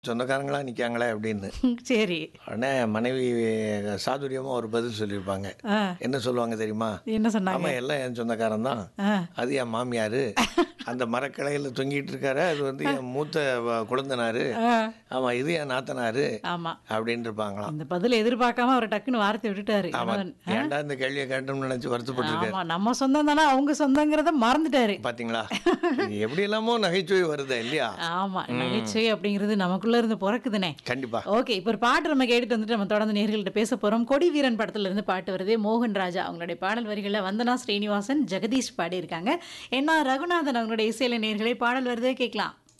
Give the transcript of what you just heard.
சொந்தக்காரங்களா நிற்காங்களே அப்படின்னு சரி உடனே மனைவி சாதுரியமாக ஒரு பதில் சொல்லியிருப்பாங்க ஆ என்ன சொல்லுவாங்க தெரியுமா என்ன சொன்னாங்க ஆமாம் எல்லாம் என் சொந்தக்காரன் தான் ஆ அது என் மாமியார் அந்த மரக்கிளையில் தொங்கிட்டு இருக்காரு அது வந்து என் மூத்த வ- குழந்தனாரு ஆ ஆமாம் இது என் நாத்தனாரு ஆமா அப்படின்னு இருப்பாங்களாம் இந்த பதில் எதிர்பார்க்காம அவர் டக்குன்னு வார்த்தை விட்டுட்டாரு கணவன். ஏன்டா இந்த கேள்வியை கேட்டோம்னு நினச்சி வருத்தப்பட்டிருக்காரு ஆமா நம்ம சொந்தம் தானே அவங்க சொந்தங்கிறத மறந்துட்டாரு பார்த்தீங்களா எப்படி எல்லாமோ நகைச்சுவை வருதா இல்லையா ஆமா நகைச்சுவை அப்படிங்கிறது நமக்குள்ள இருந்து பிறக்குதுனே கண்டிப்பா ஓகே இப்போ ஒரு பாட்டு நம்ம கேட்டுட்டு வந்துட்டு நம்ம தொடர்ந்து நேர்கள்ட்ட பேச போறோம் கொடி வீரன் படத்துல இருந்து பாட்டு வருதே மோகன் ராஜா அவங்களுடைய பாடல் வரிகளில் வந்தனா ஸ்ரீனிவாசன் ஜெகதீஷ் பாடியிருக்காங்க என்ன ரகுநாதன் அவங்களுடைய இசையில நேர்களை பாடல் வருதே கேட்கலாம்